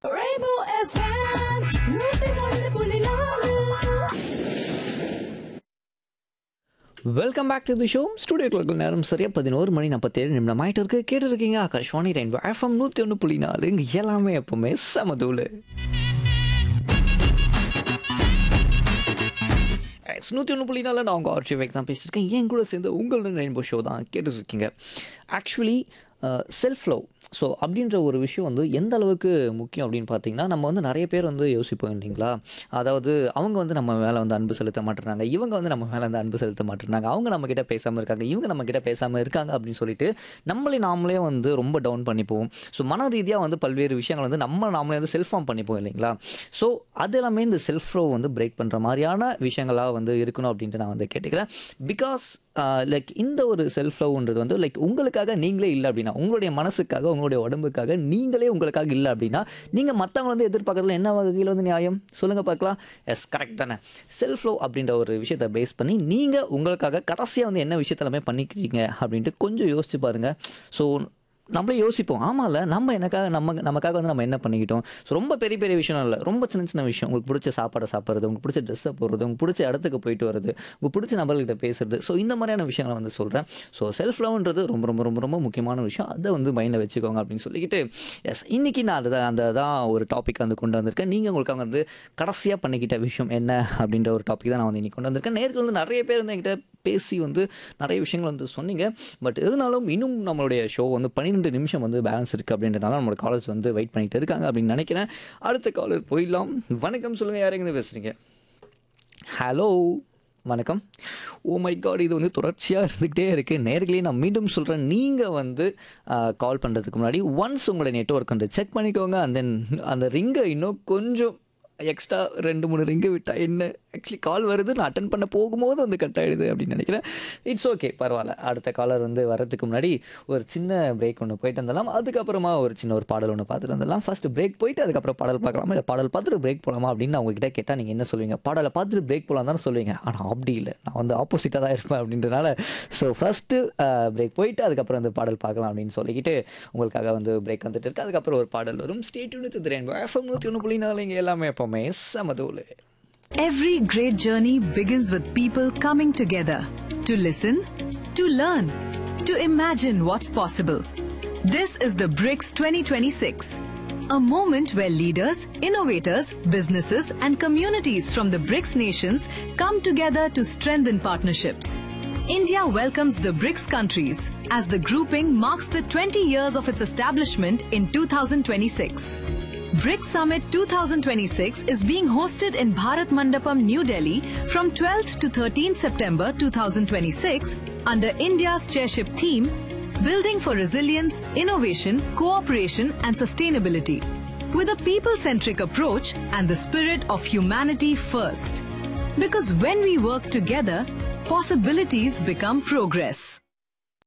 Rainbow FM, நூத்தி ஒன்று புள்ளி நாலு welcome back to the show ஸ்டுடியோக்களுக்கு நேரம் சரியா பதினோரு மணி நாற்பத்தேழு நிமிடம் ஆயிட்டு இருக்கு கேட்டு இருக்கீங்க ஆகாஷ்வாணி ரெயின்போ எஃப்எம் நூற்றி ஒன்று புள்ளி நாலு இங்கே எல்லாமே எப்பவுமே சமதூள் நூற்றி ஒன்று புள்ளி நாலு நான் உங்கள் ஆர்ச்சி வேக் தான் பேசியிருக்கேன் என் கூட சேர்ந்து உங்களோட ரெயின்போ ஷோ தான் கேட்டுருக்கீங்க ஆக்சுவலி செல்ஃப் லவ் ஸோ அப்படின்ற ஒரு விஷயம் வந்து எந்த அளவுக்கு முக்கியம் அப்படின்னு பார்த்தீங்கன்னா நம்ம வந்து நிறைய பேர் வந்து யோசிப்போம் இல்லைங்களா அதாவது அவங்க வந்து நம்ம மேலே வந்து அன்பு செலுத்த மாட்டேறாங்க இவங்க வந்து நம்ம மேலே வந்து அன்பு செலுத்த மாட்டேறாங்க அவங்க நம்ம கிட்ட பேசாமல் இருக்காங்க இவங்க நம்ம கிட்ட பேசாமல் இருக்காங்க அப்படின்னு சொல்லிட்டு நம்மளே நாமளே வந்து ரொம்ப டவுன் பண்ணிப்போம் ஸோ மன ரீதியாக வந்து பல்வேறு விஷயங்கள் வந்து நம்ம நாமளே வந்து செல்ஃப் ஃபார்ம் பண்ணிப்போம் இல்லைங்களா ஸோ அது எல்லாமே இந்த செல்ஃப் லவ் வந்து பிரேக் பண்ணுற மாதிரியான விஷயங்களாக வந்து இருக்கணும் அப்படின்ட்டு நான் வந்து கேட்டுக்கிறேன் பிகாஸ் லைக் இந்த ஒரு செல்ஃப் லவ்ன்றது வந்து லைக் உங்களுக்காக நீங்களே இல்லை அப்படின்னா உங்களுடைய மனசுக்காக உங்களுடைய உடம்புக்காக நீங்களே உங்களுக்காக இல்லை அப்படின்னா நீங்கள் மற்றவங்க வந்து எதிர்பார்க்கறதுல என்ன வகையில் வந்து நியாயம் சொல்லுங்கள் பார்க்கலாம் எஸ் கரெக்ட் தானே செல்ஃப் லவ் அப்படின்ற ஒரு விஷயத்தை பேஸ் பண்ணி நீங்கள் உங்களுக்காக கடைசியாக வந்து என்ன விஷயத்த எல்லாமே பண்ணிக்கிறீங்க அப்படின்ட்டு கொஞ்சம் யோசிச்சு பாருங்கள் ஸோ நம்மளே யோசிப்போம் ஆமாம்ல நம்ம எனக்காக நம்ம நமக்காக வந்து நம்ம என்ன பண்ணிக்கிட்டோம் ஸோ ரொம்ப பெரிய பெரிய விஷயம் இல்லை ரொம்ப சின்ன சின்ன விஷயம் உங்களுக்கு பிடிச்ச சாப்பாடை சாப்பிட்றது உங்களுக்கு பிடிச்ச ட்ரெஸ்ஸை போடுறது உங்களுக்கு பிடிச்ச இடத்துக்கு போயிட்டு வருது உங்களுக்கு பிடிச்ச நபர்கிட்ட பேசுறது ஸோ இந்த மாதிரியான விஷயங்களை வந்து சொல்கிறேன் ஸோ செல்ஃப் லவ்ன்றது ரொம்ப ரொம்ப ரொம்ப ரொம்ப முக்கியமான விஷயம் அதை வந்து மைண்டில் வச்சுக்கோங்க அப்படின்னு சொல்லிக்கிட்டு எஸ் இன்னைக்கு நான் அதை அந்த தான் ஒரு டாபிக் வந்து கொண்டு வந்திருக்கேன் நீங்கள் உங்களுக்கு வந்து கடைசியாக பண்ணிக்கிட்ட விஷயம் என்ன அப்படின்ற ஒரு டாபிக் தான் நான் வந்து இன்னைக்கு கொண்டு வந்திருக்கேன் நேருக்கு வந்து நிறைய பேர் வந்து என்கிட்ட பேசி வந்து நிறைய விஷயங்கள் வந்து சொன்னீங்க பட் இருந்தாலும் இன்னும் நம்மளுடைய ஷோ வந்து பன்னிரெண்டு நிமிஷம் வந்து பேலன்ஸ் இருக்குது அப்படின்றனால நம்மளோட காலேஜ் வந்து வெயிட் பண்ணிட்டு இருக்காங்க அப்படின்னு நினைக்கிறேன் அடுத்த காலர் போயிடலாம் வணக்கம் சொல்லுங்கள் யாரெங்க பேசுகிறீங்க ஹலோ வணக்கம் ஓ மை காட் இது வந்து தொடர்ச்சியாக இருந்துக்கிட்டே இருக்குது நேர்களே நான் மீண்டும் சொல்கிறேன் நீங்கள் வந்து கால் பண்ணுறதுக்கு முன்னாடி ஒன்ஸ் உங்களோட நெட்ஒர்க் வந்து செக் பண்ணிக்கோங்க அந்த அந்த ரிங்கை இன்னும் கொஞ்சம் எக்ஸ்ட்ரா ரெண்டு மூணு ரிங்கு விட்டா என்ன ஆக்சுவலி கால் வருது நான் அட்டன் பண்ண போகும்போது வந்து கட் ஆகிடுது அப்படின்னு நினைக்கிறேன் இட்ஸ் ஓகே பரவாயில்ல அடுத்த காலர் வந்து வரதுக்கு முன்னாடி ஒரு சின்ன பிரேக் ஒன்று போயிட்டு வந்துடலாம் அதுக்கப்புறமா ஒரு சின்ன ஒரு பாடல் ஒன்று பார்த்துட்டு வந்துடலாம் ஃபர்ஸ்ட் பிரேக் போயிட்டு அதுக்கப்புறம் பாடல் பார்க்கலாமா இல்லை பாடல் பார்த்துட்டு பிரேக் போகலாமா அப்படின்னு நான் உங்ககிட்ட கேட்டால் நீங்கள் என்ன சொல்லுவீங்க பாடலை பார்த்துட்டு பிரேக் போகலாம் தானே சொல்லுவீங்க ஆனால் அப்படி இல்லை நான் வந்து ஆப்போசிட்டாக தான் இருப்பேன் அப்படின்றனால ஸோ ஃபஸ்ட்டு பிரேக் போயிட்டு அதுக்கப்புறம் அந்த பாடல் பார்க்கலாம் அப்படின்னு சொல்லிக்கிட்டு உங்களுக்காக வந்து பிரேக் வந்துட்டு இருக்கு அதுக்கப்புறம் ஒரு பாடல் வரும் ஸ்டேட் யூனிட் திரேன் எஃப்எம் நூற்றி ஒன்று புள்ளி நாலு இங்கே எல்லாமே எப்போவுமே சமதூள் Every great journey begins with people coming together to listen, to learn, to imagine what's possible. This is the BRICS 2026, a moment where leaders, innovators, businesses, and communities from the BRICS nations come together to strengthen partnerships. India welcomes the BRICS countries as the grouping marks the 20 years of its establishment in 2026. BRICS Summit 2026 is being hosted in Bharat Mandapam, New Delhi from 12th to 13th September 2026 under India's chairship theme Building for Resilience, Innovation, Cooperation and Sustainability with a people centric approach and the spirit of humanity first. Because when we work together, possibilities become progress.